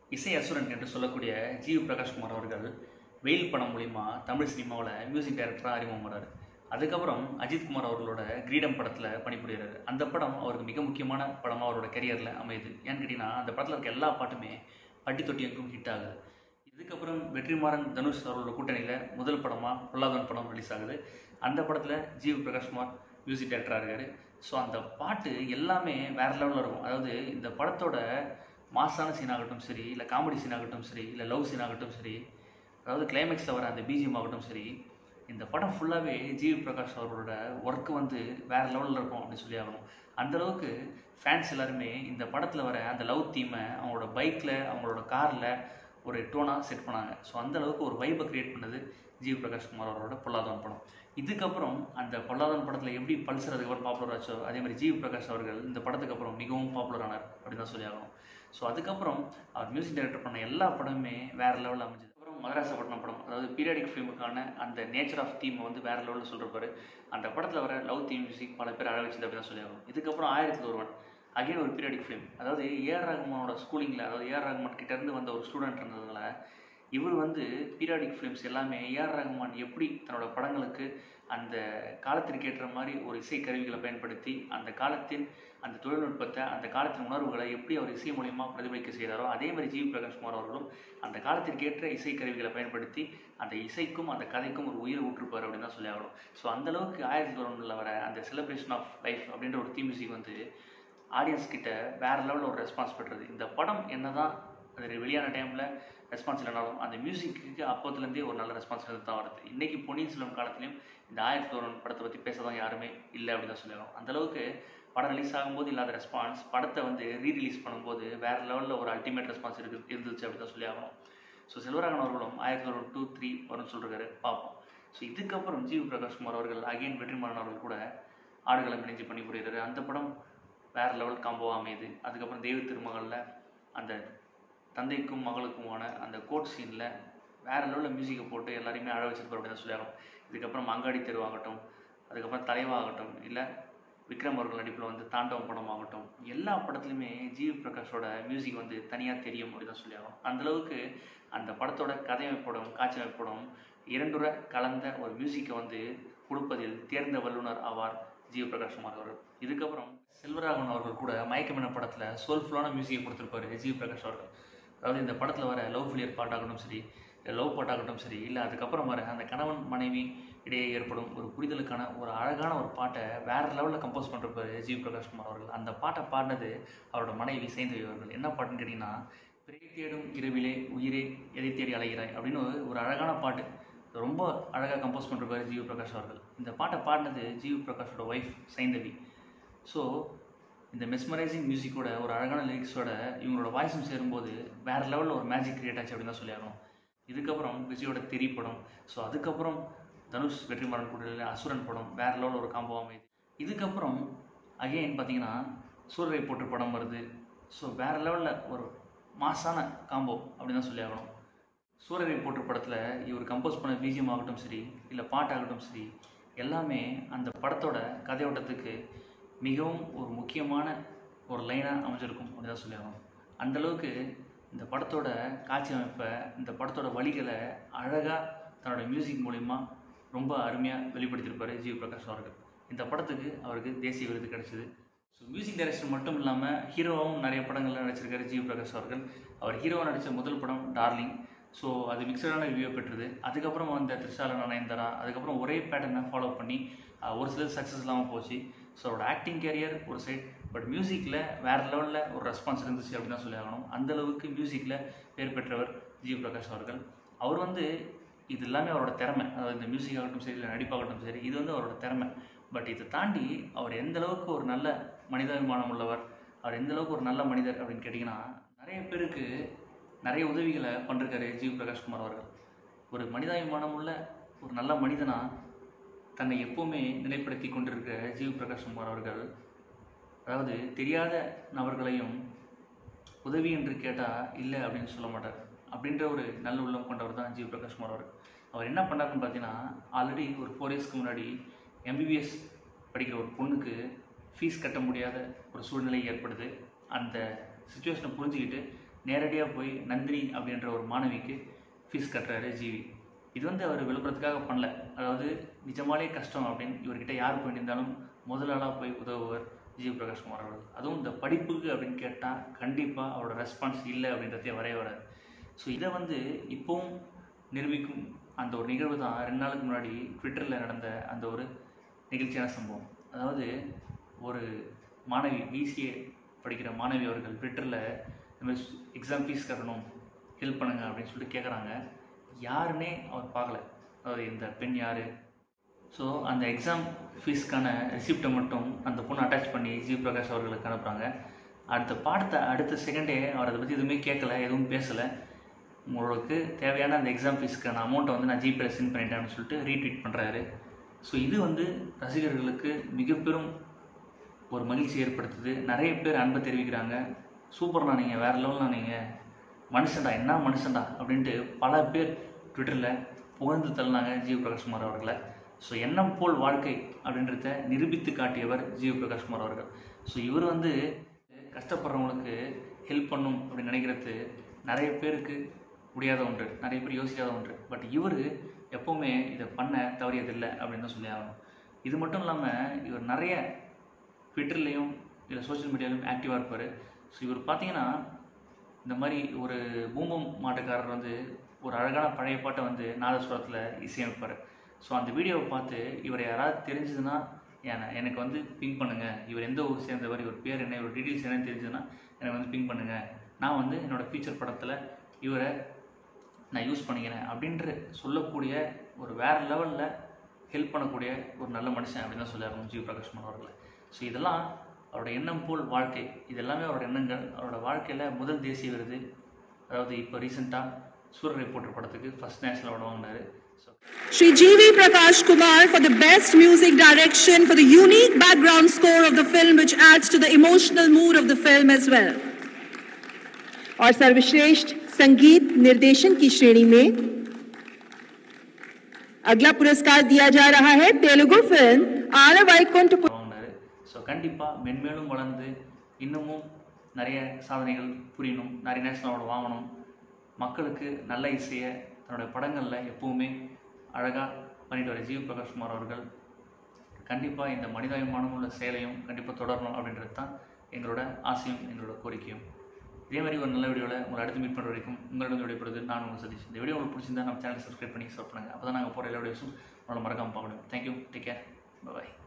இசை அசுரன் என்று சொல்லக்கூடிய ஜிவி பிரகாஷ்குமார் அவர்கள் வெயில் படம் மூலிமா தமிழ் சினிமாவில் மியூசிக் டைரக்டராக அறிமுகமாறாரு அதுக்கப்புறம் அஜித்குமார் அவர்களோட கிரீடம் படத்தில் பணிபுரிகிறாரு அந்த படம் அவருக்கு மிக முக்கியமான படமாக அவரோட கெரியரில் அமையுது ஏன்னு கேட்டிங்கன்னா அந்த படத்தில் இருக்க எல்லா பாட்டுமே பட்டி தொட்டி எங்கும் ஹிட் ஆகுது இதுக்கப்புறம் வெற்றிமாறன் தனுஷ் அவர்களோட கூட்டணியில் முதல் படமாக பொல்லாதவன் படம் ரிலீஸ் ஆகுது அந்த படத்தில் ஜிவி பிரகாஷ்குமார் மியூசிக் டைரக்டராக இருக்காரு ஸோ அந்த பாட்டு எல்லாமே வேற லெவலில் இருக்கும் அதாவது இந்த படத்தோட மாசான சீன் ஆகட்டும் சரி இல்லை காமெடி சீன் ஆகட்டும் சரி இல்லை லவ் சீன் ஆகட்டும் சரி அதாவது கிளைமேக்ஸில் வர அந்த பிஜிஎம் ஆகட்டும் சரி இந்த படம் ஃபுல்லாகவே ஜிவி பிரகாஷ் அவர்களோட ஒர்க் வந்து வேற லெவலில் இருக்கும் அப்படின்னு சொல்லி ஆகணும் அந்த அளவுக்கு ஃபேன்ஸ் எல்லாருமே இந்த படத்தில் வர அந்த லவ் தீமை அவங்களோட பைக்கில் அவங்களோட காரில் ஒரு டோனாக செட் பண்ணாங்க ஸோ அந்த அளவுக்கு ஒரு வைப்பை கிரியேட் பண்ணது ஜிவி பிரகாஷ் குமார் அவரோட பொல்லாதவன் படம் இதுக்கப்புறம் அந்த பொல்லாதவன் படத்தில் எப்படி பல்சர் அதுக்கப்புறம் பாப்புலர் ஆச்சோ அதே மாதிரி ஜிவி பிரகாஷ் அவர்கள் இந்த படத்துக்கு அப்புறம் மிகவும் பாப்புலர் ஆனார் அப்படின்னு தான் சொல்லி ஆகணும் ஸோ அதுக்கப்புறம் அவர் மியூசிக் டைரக்டர் பண்ண எல்லா படமுமே வேற லெவலில் அமைஞ்சது அப்புறம் மதராசப்பட்டினம் படம் அதாவது பீரியாடிக் ஃபிலிமுக்கான அந்த நேச்சர் ஆஃப் தீமை வந்து வேற லெவலில் சொல்கிறப்பாரு அந்த படத்தில் வர லவ் தீம் மியூசிக் பல பேர் அழ வச்சது அப்படி தான் சொல்லி ஆகணும் இதுக்கப்புறம் ஆயிரத்தில் ஒருவன் அகைன் ஒரு பீரியாடிக் ஃபிலிம் அதாவது ஏஆர் ரஹ்மானோட ஸ்கூலிங்கில் அதாவது ஏஆர் ரஹ்மான் கிட்டேருந்து வந்த ஒரு ஸ்டூடெண்ட் இருந்ததுனால இவர் வந்து பீரியாடிக் ஃபிலிம்ஸ் எல்லாமே ஏஆர் ரஹ்மான் எப்படி தன்னோட படங்களுக்கு அந்த காலத்திற்கு ஏற்ற மாதிரி ஒரு இசை கருவிகளை பயன்படுத்தி அந்த காலத்தின் அந்த தொழில்நுட்பத்தை அந்த காலத்தின் உணர்வுகளை எப்படி அவர் இசை மூலியமா பிரதிபலிக்க செய்தாரோ அதே மாதிரி ஜிவி பிரகாஷ்குமார் அவர்களும் அந்த காலத்திற்கேற்ற இசை கருவிகளை பயன்படுத்தி அந்த இசைக்கும் அந்த கதைக்கும் ஒரு உயிரை ஊற்றுப்பார் அப்படின்னு தான் சொல்லி ஆகணும் ஸோ அந்த அளவுக்கு ஆயிரத்தி தொண்ணூறில் வர அந்த செலிப்ரேஷன் ஆஃப் லைஃப் அப்படின்ற ஒரு தீ மியூசிக் வந்து ஆடியன்ஸ் கிட்ட வேற லெவலில் ஒரு ரெஸ்பான்ஸ் பெற்றது இந்த படம் என்னதான் அது வெளியான டைமில் ரெஸ்பான்ஸ் இல்லைனாலும் அந்த மியூசிக்கு அப்போத்துலேருந்தே ஒரு நல்ல ரெஸ்பான்ஸ் இருந்து தான் வருது இன்னைக்கு பொன்னியின் செல்வன் காலத்துலையும் இந்த ஆயிரத்தி தொண்ணூறு படத்தை பற்றி பேச தான் யாருமே இல்லை அப்படின்னு தான் சொல்லலாம் அந்தளவுக்கு படம் ரிலீஸ் ஆகும்போது இல்லாத ரெஸ்பான்ஸ் படத்தை வந்து ரீ ரிலீஸ் பண்ணும்போது வேற லெவலில் ஒரு அல்டிமேட் ரெஸ்பான்ஸ் இருக்கு இருந்துச்சு அப்படி தான் சொல்லி ஆகணும் ஸோ செல்வராகவன் அவர்களும் ஆயிரத்தி தொண்ணூறு டூ த்ரீ வரும்னு சொல்லிருக்காரு பார்ப்போம் ஸோ இதுக்கப்புறம் ஜிவி பிரகாஷ்குமார் அவர்கள் அகைன் வெற்றிமாறன் அவர்கள் கூட ஆடுகளம் இணைஞ்சு பண்ணி புரியுறாரு அந்த படம் வேற லெவல் காம்போவாக அமையுது அதுக்கப்புறம் தெய்வ திருமகளில் அந்த தந்தைக்கும் மகளுக்குமான அந்த கோட் சீனில் வேற லெவலில் மியூசிக்கை போட்டு எல்லாரையுமே அழ வச்சிருப்பார் அப்படின்னு சொல்லி ஆகணும் இதுக்கப்புறம் மங்காடி தெருவாகட்டும் அதுக்கப்புறம் தலைவாகட்டும் இல்லை விக்ரம் அவர்கள் நடிப்பில் வந்து தாண்டவம் படம் ஆகட்டும் எல்லா படத்துலையுமே ஜிவி பிரகாஷோட மியூசிக் வந்து தனியாக தெரியும் அப்படின்னு தான் சொல்லி ஆகணும் அந்தளவுக்கு அந்த படத்தோட கதையமைப்படம் காட்சியமைப்படம் இரண்டுரை கலந்த ஒரு மியூசிக்கை வந்து கொடுப்பதில் தேர்ந்த வல்லுனர் ஆவார் ஜிவி பிரகாஷ் குமார் அவர்கள் இதுக்கப்புறம் செல்வராகவன் அவர்கள் கூட மயக்கமின படத்தில் சோல்ஃபுல்லான மியூசிக்கை கொடுத்துருப்பாரு ஜிவி பிரகாஷ் அவர்கள் அதாவது இந்த படத்தில் வர லவ் ஃபெலியர் பாட்டாகட்டும் சரி இல்லை லவ் பாட்டாகட்டும் சரி இல்லை அதுக்கப்புறம் வர அந்த கணவன் மனைவி இடையே ஏற்படும் ஒரு புரிதலுக்கான ஒரு அழகான ஒரு பாட்டை வேற லெவலில் கம்போஸ் பண்ணுறப்பாரு ஜிவி பிரகாஷ் குமார் அவர்கள் அந்த பாட்டை பாடினது அவரோட மனைவி சேந்தவி அவர்கள் என்ன பாட்டுன்னு கேட்டிங்கன்னா பிறை தேடும் இரவிலே உயிரே எதை தேடி அலைகிறாய் அப்படின்னு ஒரு அழகான பாட்டு ரொம்ப அழகாக கம்போஸ் பண்ணுறப்பாரு ஜிவி பிரகாஷ் அவர்கள் இந்த பாட்டை பாடினது ஜிவி பிரகாஷோட ஒய்ஃப் சைந்தவி ஸோ இந்த மெஸ்மரைசிங் மியூசிக்கோட ஒரு அழகான லிரிக்ஸோட இவங்களோட வாய்ஸும் சேரும்போது வேற லெவலில் ஒரு மேஜிக் கிரியேட் ஆச்சு அப்படின்னு தான் சொல்லி ஆகணும் இதுக்கப்புறம் விஜயோட தெரி படம் ஸோ அதுக்கப்புறம் தனுஷ் வெற்றிமாறன் கூட அசுரன் படம் வேற லெவலில் ஒரு காம்போ அமையுது இதுக்கப்புறம் அகைன் பார்த்தீங்கன்னா சூரரை போட்டு படம் வருது ஸோ வேற லெவலில் ஒரு மாசான காம்போ அப்படின்னு தான் சொல்லி ஆகணும் சூரரை போட்டு படத்தில் இவர் கம்போஸ் பண்ண பிஜிஎம் ஆகட்டும் சரி இல்லை பாட்டாகட்டும் சரி எல்லாமே அந்த படத்தோட கதையோட்டத்துக்கு மிகவும் ஒரு முக்கியமான ஒரு லைனாக அமைஞ்சிருக்கும் அப்படின்னு தான் சொல்லி ஆகணும் அந்தளவுக்கு இந்த படத்தோட காட்சி அமைப்பை இந்த படத்தோட வழிகளை அழகாக தன்னோட மியூசிக் மூலிமா ரொம்ப அருமையாக வெளிப்படுத்தியிருப்பார் ஜிவி பிரகாஷ் அவர்கள் இந்த படத்துக்கு அவருக்கு தேசிய விருது கிடைச்சிது ஸோ மியூசிக் டைரக்ஷன் மட்டும் இல்லாமல் ஹீரோவும் நிறைய படங்கள்ல நடிச்சிருக்காரு ஜிவி பிரகாஷ் அவர்கள் அவர் ஹீரோவாக நடித்த முதல் படம் டார்லிங் ஸோ அது மிக்சடான ரிவ்யூ பெற்றது அதுக்கப்புறம் வந்த த்ரிஷால நயன்தாரா அதுக்கப்புறம் ஒரே பேட்டர்னை ஃபாலோ பண்ணி ஒரு சிலர் சக்ஸஸ் இல்லாமல் போச்சு ஸோ அவரோட ஆக்டிங் கேரியர் ஒரு சைட் பட் மியூசிக்கில் வேறு லெவலில் ஒரு ரெஸ்பான்ஸ் இருந்துச்சு அப்படின்னு தான் சொல்லி ஆகணும் அந்தளவுக்கு மியூசிக்கில் பேர் பெற்றவர் ஜிவி பிரகாஷ் அவர்கள் அவர் வந்து இது எல்லாமே அவரோட திறமை அதாவது இந்த மியூசிக் ஆகட்டும் சரி இல்லை நடிப்பாகட்டும் சரி இது வந்து அவரோட திறமை பட் இதை தாண்டி அவர் எந்த அளவுக்கு ஒரு நல்ல மனிதாபிமானம் உள்ளவர் அவர் எந்த அளவுக்கு ஒரு நல்ல மனிதர் அப்படின்னு கேட்டிங்கன்னா நிறைய பேருக்கு நிறைய உதவிகளை பண்ணிருக்காரு ஜிவி பிரகாஷ்குமார் அவர்கள் ஒரு மனிதாபிமானம் உள்ள ஒரு நல்ல மனிதனா தன்னை எப்போவுமே நிலைப்படுத்தி கொண்டிருக்கிற ஜிவி பிரகாஷ்குமார் அவர்கள் அதாவது தெரியாத நபர்களையும் உதவி என்று கேட்டால் இல்லை அப்படின்னு சொல்ல மாட்டார் அப்படின்ற ஒரு நல்ல உள்ளம் கொண்டவர் தான் ஜிவி பிரகாஷ்குமார் அவர் அவர் என்ன பண்ணாருன்னு பார்த்தீங்கன்னா ஆல்ரெடி ஒரு ஃபோர் இயர்ஸ்க்கு முன்னாடி எம்பிபிஎஸ் படிக்கிற ஒரு பொண்ணுக்கு ஃபீஸ் கட்ட முடியாத ஒரு சூழ்நிலை ஏற்படுது அந்த சுச்சுவேஷனை புரிஞ்சுக்கிட்டு நேரடியாக போய் நந்தினி அப்படின்ற ஒரு மாணவிக்கு ஃபீஸ் கட்டுறாரு ஜிவி இது வந்து அவர் விழுப்புரத்துக்காக பண்ணல அதாவது நிஜமாலே கஷ்டம் அப்படின்னு இவர்கிட்ட யார் போயிருந்தாலும் முதல் ஆளாக போய் உதவுவர் ஜி பிரகாஷ்குமார் அவர்கள் அதுவும் இந்த படிப்புக்கு அப்படின்னு கேட்டால் கண்டிப்பாக அவரோட ரெஸ்பான்ஸ் இல்லை அப்படின்றதே வரைய வராது ஸோ இதை வந்து இப்போவும் நிரூபிக்கும் அந்த ஒரு நிகழ்வு தான் ரெண்டு நாளுக்கு முன்னாடி ட்விட்டரில் நடந்த அந்த ஒரு நிகழ்ச்சியான சம்பவம் அதாவது ஒரு மாணவி பிசிஏ படிக்கிற மாணவி அவர்கள் ட்விட்டரில் இந்த மாதிரி எக்ஸாம் ஃபீஸ் கட்டணும் ஹெல்ப் பண்ணுங்க அப்படின்னு சொல்லிட்டு கேட்குறாங்க யாருன்னே அவர் பார்க்கல அதாவது இந்த பெண் யார் ஸோ அந்த எக்ஸாம் ஃபீஸ்க்கான ரிசிப்டை மட்டும் அந்த பொண்ணு அட்டாச் பண்ணி ஜி பிரகாஷ் அவர்களுக்கு அனுப்புகிறாங்க அடுத்த பாடத்தை அடுத்த செகண்டே அவர் அதை பற்றி எதுவுமே கேட்கல எதுவும் பேசலை உங்களுக்கு தேவையான அந்த எக்ஸாம் ஃபீஸ்க்கான அமௌண்ட்டை வந்து நான் ஜிபேல சென்ட் பண்ணிட்டேன்னு சொல்லிட்டு ரீட்வீட் பண்ணுறாரு ஸோ இது வந்து ரசிகர்களுக்கு மிக பெரும் ஒரு மகிழ்ச்சி ஏற்படுத்துது நிறைய பேர் அன்பை தெரிவிக்கிறாங்க சூப்பர்ண்ணா நீங்கள் வேறு லெவலில் நீங்கள் மனுஷன்டா என்ன மனுஷன்டா அப்படின்ட்டு பல பேர் ட்விட்டரில் புகழ்ந்து தள்ளினாங்க ஜீவ் பிரகாஷ்குமார் அவர்களை ஸோ எண்ணம் போல் வாழ்க்கை அப்படின்றத நிரூபித்து காட்டியவர் ஜீவ் பிரகாஷ்குமார் அவர்கள் ஸோ இவர் வந்து கஷ்டப்படுறவங்களுக்கு ஹெல்ப் பண்ணும் அப்படின்னு நினைக்கிறது நிறைய பேருக்கு முடியாத ஒன்று நிறைய பேர் யோசிக்காத ஒன்று பட் இவர் எப்போவுமே இதை பண்ண தவறியதில்லை அப்படின்னு தான் சொல்லி ஆகணும் இது மட்டும் இல்லாமல் இவர் நிறைய ட்விட்டர்லேயும் இல்லை சோஷியல் மீடியாலையும் ஆக்டிவாக இருப்பார் ஸோ இவர் பார்த்தீங்கன்னா இந்த மாதிரி ஒரு பூம்பம் மாட்டுக்காரர் வந்து ஒரு அழகான பழைய பாட்டை வந்து நாதஸ்வரத்தில் இசையமைப்பார் ஸோ அந்த வீடியோவை பார்த்து இவர் யாராவது தெரிஞ்சதுன்னா என எனக்கு வந்து பிங்க் பண்ணுங்கள் இவர் எந்த ஊர் சேர்ந்தவர் இவர் பேர் என்ன இவர் டீட்டெயில்ஸ் என்னன்னு தெரிஞ்சதுன்னா எனக்கு வந்து பிங்க் பண்ணுங்கள் நான் வந்து என்னோடய ஃபீச்சர் படத்தில் இவரை நான் யூஸ் பண்ணிக்கிறேன் அப்படின்ற சொல்லக்கூடிய ஒரு வேறு லெவலில் ஹெல்ப் பண்ணக்கூடிய ஒரு நல்ல மனுஷன் அப்படின்னு தான் சொல்லியாகணும் ஜி பிரகாஷ்மன் அவர்களை ஸோ இதெல்லாம் அவரோட எண்ணம் போல் வாழ்க்கை இது எல்லாமே அவரோட எண்ணங்கள் அவரோட வாழ்க்கையில் முதல் தேசிய விருது அதாவது இப்போ ரீசெண்டாக சூரிய ரிப்போர்ட்டர் படத்துக்கு ஃபஸ்ட் நேஷனல் அவார்டு வாங்கினாரு so Shri G.V. Prakash Kumar for the best music direction for the unique background score of the film which adds to the emotional mood of the film as well. और सर्वश्रेष्ठ संगीत निर्देशन की श्रेणी में अगला पुरस्कार दिया जा रहा है तेलुगु फिल्म आर वैकुंठ வாங்கினாரு ஸோ கண்டிப்பாக மென்மேலும் வளர்ந்து இன்னமும் நிறைய சாதனைகள் புரியணும் நிறைய நேஷனல் அவார்டு வாங்கணும் மக்களுக்கு நல்ல இசையை தன்னுடைய படங்களில் எப்பவுமே அழகாக பண்ணிட்டு வர ஜீவ் பிரகாஷ்குமார் அவர்கள் கண்டிப்பாக இந்த மனிதாபிமானம் உள்ள செயலையும் கண்டிப்பாக தொடரணும் அப்படின்றது தான் எங்களோட ஆசையும் எங்களோட கோரிக்கையும் இதே மாதிரி ஒரு நல்ல வீடியோவில் உங்களை அடுத்து மீட் பண்ணுற வரைக்கும் உங்களிடம் விடைபடுது நான் உங்கள் சதீஷ் இந்த வீடியோ உங்களுக்கு பிடிச்சிருந்தா நம்ம சேனல் சப்ஸ்கிரைப் பண்ணி சப்ஸ்கிரைப் பண்ணுங்கள் அப்போ தான் நாங்கள் போகிற எல்லா வீடியோஸும் உங்களை மறக்காமல் பார்க்கணும் தேங்க்யூ டேக் கேர் பாய்